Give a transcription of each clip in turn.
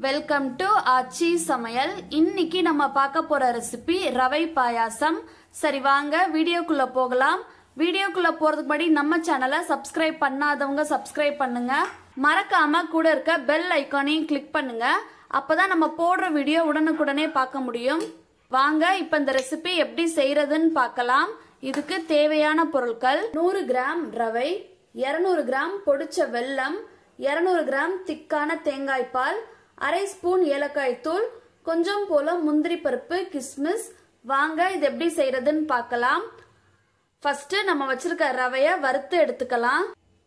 welcome to ஆச்சி சமையல் இன்னைக்கு நம்ம பார்க்க போற ரெசிபி ரவை பாயாசம் சரி வாங்க வீடியோக்குள்ள போகலாம் வீடியோக்குள்ள போறதுக்கு முன்னாடி நம்ம சேனலை சப்ஸ்கிரைப் பண்ணாதவங்க சப்ஸ்கிரைப் பண்ணுங்க மறக்காம கூட இருக்க பெல் ஐக்கானையும் கிளிக் பண்ணுங்க அப்பதான் நம்ம போடுற வீடியோ உடனுக்குடனே பார்க்க முடியும் வாங்க இப்ப இந்த ரெசிபி எப்படி செய்யறதுன்னு பார்க்கலாம் இதுக்கு தேவையான பொருட்கள் நூறு கிராம் ரவை 200 கிராம் பொடிச்ச வெல்லம் 200 கிராம் திக்கான தேங்காய் பால் அரை ஸ்பூன் ஏலக்காய் தூள் கொஞ்சம் போல முந்திரி பருப்பு கிஸ்மிஸ் வாங்க இது எப்படி செய்யறதுன்னு பார்க்கலாம் ஃபர்ஸ்ட் நம்ம வச்சிருக்க ரவைய வறுத்து எடுத்துக்கலாம்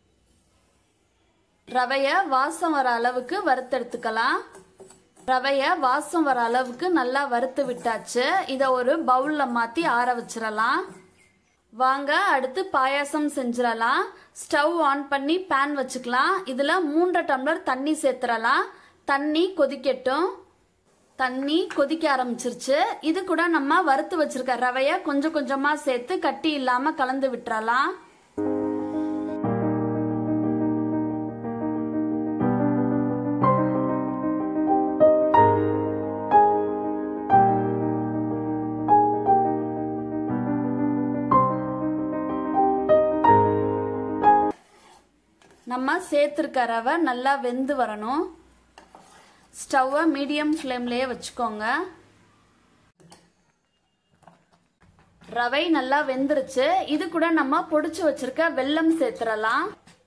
ரவைய வாசம் வர அளவுக்கு வறுத்து எடுத்துக்கலாம் ரவைய வாசம் வர அளவுக்கு நல்லா வறுத்து விட்டாச்சு இதை ஒரு பவுல்ல மாத்தி ஆற வச்சிடலாம் வாங்க அடுத்து பாயாசம் செஞ்சிடலாம் ஸ்டவ் ஆன் பண்ணி பேன் வச்சுக்கலாம் இதுல மூன்றரை டம்ளர் தண்ணி சேர்த்துடலாம் தண்ணி கொதிக்கட்டும் தண்ணி கொதிக்க ஆரம்பிச்சிருச்சு இது கூட நம்ம வறுத்து வச்சிருக்க ரவைய கொஞ்சம் கொஞ்சமா சேர்த்து கட்டி இல்லாம கலந்து விட்டுறலாம் நம்ம சேர்த்துருக்க ரவை நல்லா வெந்து வரணும் ஸ்டவ்வை மீடியம் ஃப்ளேம்லேயே வச்சுக்கோங்க ரவை நல்லா வெந்துருச்சு இது கூட நம்ம பொடிச்சு வச்சிருக்க வெல்லம் சேர்த்துடலாம்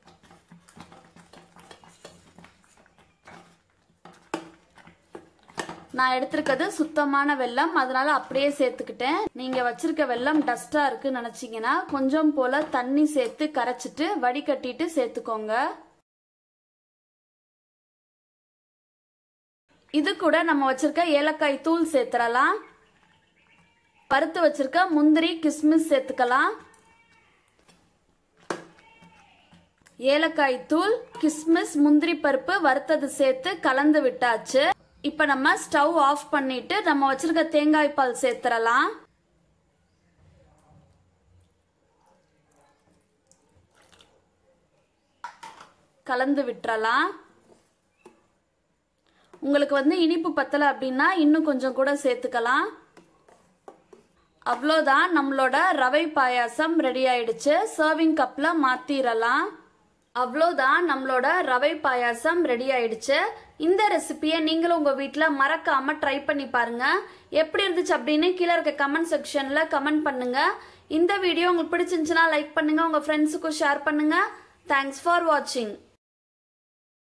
நான் எடுத்திருக்கிறது சுத்தமான வெல்லம் அதனால அப்படியே சேர்த்துக்கிட்டேன் நீங்க வச்சிருக்க வெல்லம் டஸ்டா இருக்குன்னு நினைச்சீங்கன்னா கொஞ்சம் போல தண்ணி சேர்த்து கரைச்சிட்டு வடிகட்டிட்டு சேர்த்துக்கோங்க இது கூட நம்ம வச்சிருக்க ஏலக்காய் தூள் சேர்த்துடலாம் பருத்து வச்சிருக்க முந்திரி கிஸ்மிஸ் சேர்த்துக்கலாம் ஏலக்காய் தூள் கிஸ்மிஸ் முந்திரி பருப்பு வறுத்தது சேர்த்து கலந்து விட்டாச்சு இப்ப நம்ம ஸ்டவ் ஆஃப் பண்ணிட்டு நம்ம வச்சிருக்க தேங்காய் பால் சேர்த்துடலாம் கலந்து விட்டுறலாம் உங்களுக்கு வந்து இனிப்பு பத்தலை அப்படின்னா இன்னும் கொஞ்சம் கூட சேர்த்துக்கலாம் அவ்வளோதான் நம்மளோட ரவை பாயாசம் ரெடி ஆயிடுச்சு சர்விங் கப்ல மாத்திரலாம் அவ்வளோதான் நம்மளோட ரவை பாயாசம் ரெடி ஆயிடுச்சு இந்த ரெசிபியை நீங்களும் உங்க வீட்டில் மறக்காம ட்ரை பண்ணி பாருங்க எப்படி இருந்துச்சு அப்படின்னு கீழே இருக்க கமெண்ட் செக்ஷன்ல கமெண்ட் பண்ணுங்க இந்த வீடியோ உங்களுக்கு பிடிச்சிருந்துச்சுன்னா லைக் பண்ணுங்க உங்க ஃப்ரெண்ட்ஸுக்கும் ஷேர் பண்ணுங்க தேங்க்ஸ் ஃபார் வாட்சிங்